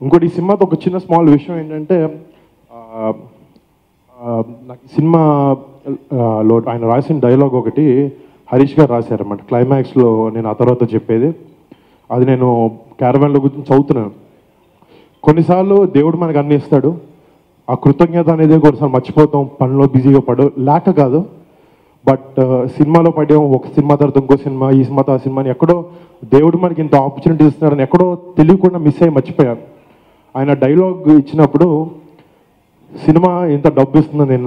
ఇంకోటి ఈ సినిమాతో ఒక చిన్న స్మాల్ విషయం ఏంటంటే ఆ, ఆ, నాకు ఈ సినిమా ఆ, లో ఆయన రాసిన డైలాగ్ ఒకటి హరీష్ గారు రాశారన్నమాట క్లైమాక్స్లో నేను ఆ తర్వాత చెప్పేది అది నేను క్యారవాన్లో కూర్చొని చదువుతున్నాను కొన్నిసార్లు దేవుడు మనకు అన్ని ఇస్తాడు ఆ కృతజ్ఞత అనేది కొన్నిసార్లు మర్చిపోతాం పనిలో బిజీగా పడు లేక కాదు బట్ సినిమాలో పడాం ఒక సినిమా తర్వాత ఇంకో సినిమా ఈ సినిమా తర్వాత సినిమాని ఎక్కడో దేవుడు మనకి ఇంత ఆపర్చునిటీ ఇస్తున్నాడని ఎక్కడో తెలియకుండా మిస్ అయ్యి మర్చిపోయాను ఆయన డైలాగ్ ఇచ్చినప్పుడు సినిమా ఇంత డబ్బు ఇస్తుందని నిన్న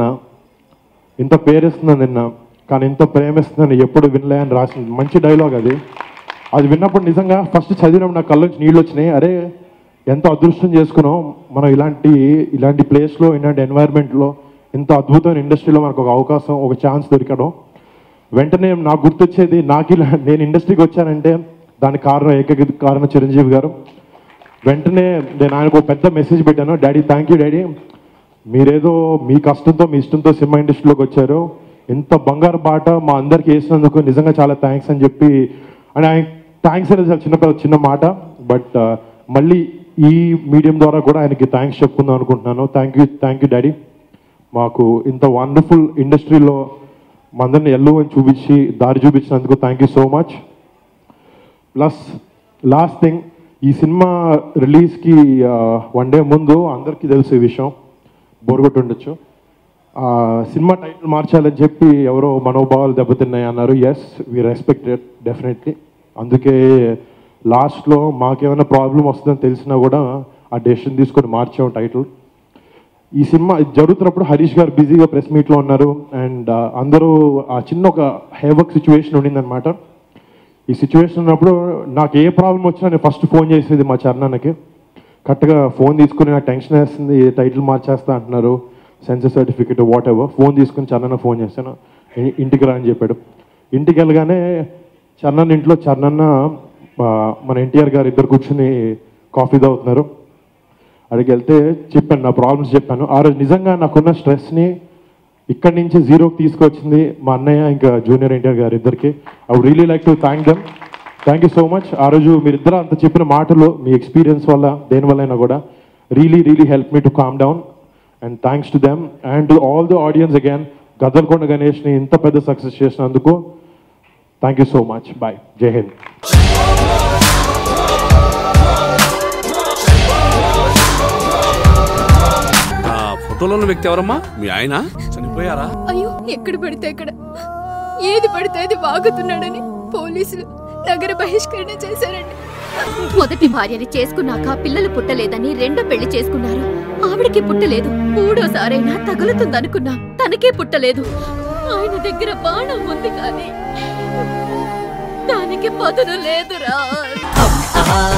ఇంత పేరు ఇస్తుందని నిన్న కానీ ఇంత ప్రేమ ఇస్తుందని ఎప్పుడు వినలే అని రాసింది మంచి డైలాగ్ అది అది విన్నప్పుడు నిజంగా ఫస్ట్ చదివినప్పుడు నా కళ్ళ నుంచి నీళ్ళు వచ్చినాయి అరే ఎంత అదృష్టం చేసుకున్నాం మనం ఇలాంటి ఇలాంటి ప్లేస్లో ఇలాంటి ఎన్వైర్న్మెంట్లో ఇంత అద్భుతమైన ఇండస్ట్రీలో మనకు ఒక అవకాశం ఒక ఛాన్స్ దొరకడం వెంటనే నాకు గుర్తొచ్చేది నాకు ఇలా నేను ఇండస్ట్రీకి వచ్చానంటే దానికి కారణం ఏకైక కారణం చిరంజీవి గారు వెంటనే నేను ఆయనకు ఒక పెద్ద మెసేజ్ పెట్టాను డాడీ థ్యాంక్ యూ డాడీ మీరేదో మీ కష్టంతో మీ ఇష్టంతో సినిమా ఇండస్ట్రీలోకి వచ్చారు ఇంత బంగారు బాట మా అందరికి వేసినందుకు నిజంగా చాలా థ్యాంక్స్ అని చెప్పి అని ఆయన థ్యాంక్స్ అనేది చాలా చిన్న పెద్ద- చిన్న మాట బట్ మళ్ళీ ఈ మీడియం ద్వారా కూడా ఆయనకి థ్యాంక్స్ చెప్పుకుందాం అనుకుంటున్నాను thank you thank you daddy మాకు ఇంత వండర్ఫుల్ ఇండస్ట్రీలో మా అందరిని ఎల్లు అని చూపించి దారి చూపించినందుకు thank you so much plus last thing ఈ సినిమా రిలీజ్కి వన్ డే ముందు అందరికీ తెలుసు ఈ విషయం బోర్గొట్టు ఉండొచ్చు ఆ, సినిమా టైటిల్ మార్చాలని చెప్పి ఎవరో మనోభావాలు దెబ్బతిన్నాయి అన్నారు ఎస్ వీ రెస్పెక్టెడ్ డెఫినెట్లీ అందుకే లాస్ట్లో మాకేమైనా ప్రాబ్లం వస్తుందని తెలిసినా కూడా ఆ డెసిషన్ తీసుకొని మార్చాము టైటిల్ ఈ సినిమా ఇది జరుగుతున్నప్పుడు హరీష్ గారు బిజీగా ప్రెస్ మీట్లో ఉన్నారు అండ్ అందరూ ఆ చిన్న ఒక హేవర్క్ సిచ్యువేషన్ ఉండిందనమాట ఈ సిచ్యువేషన్ ఉన్నప్పుడు నాకు ఏ ప్రాబ్లం వచ్చినా నేను ఫస్ట్ ఫోన్ చేసేది మా చరణానికి కరెక్ట్గా ఫోన్ తీసుకుని నాకు టెన్షన్ వేస్తుంది టైటిల్ మార్చేస్తా అంటున్నారు censor certificate whatever phone తీసుకుని చరణ్ ఫోన్ చేశాను ఇ- ఇంటికి రా అని చెప్పాడు ఇంటికి వెళ్ళగానే చరణ్ ఇంట్లో చరణ్ మన ఎన్టీఆర్ గారు ఇద్దరు కూర్చుని కాఫీ తాగుతున్నారు అక్కడికి వెళ్తే చెప్పాను నా ప్రాబ్లమ్స్ చెప్పాను ఆ రోజు నిజంగా నాకున్న స్ట్రెస్ని ఇక్కడి నుంచి జీరోకి తీసుకొచ్చింది మా అన్నయ్య ఇంకా జూనియర్ ఎన్టీఆర్ గారు ఇద్దరికి I would really like to thank them thank you so much ఆ రోజు మీరిద్దరు అంత చెప్పిన మాటలు మీ ఎక్స్పీరియన్స్ వల్ల దేని వల్ల అయినా కూడా really really help me to calm down and thanks to them and to all the audience again Gaddalakonda గణేష్ని ఇంత పెద్ద సక్సెస్ చేసినందుకు thank you so much bye జై హింద్ ఆ ఫోటోలో ఉన్న వ్యక్తి ఎవరమ్మా మీ ఆయన చనిపోయారా అయ్యో ఎక్కడ పడితే అక్కడ ఏది పడితే అది వాగుతున్నాడని పోలీసులు నగర బహిష్కరణ చేశారండి మొదటి భార్యని చేసుకున్నాక పిల్లలు పుట్టలేదని రెండో పెళ్లి చేసుకున్నారు ఆవిడకి పుట్టలేదు మూడోసారైనా తగులుతుందనుకున్నా తనకే పుట్టలేదు ఆయన దగ్గర బాణం ఉంది కానీ దానికి పదును లేదురా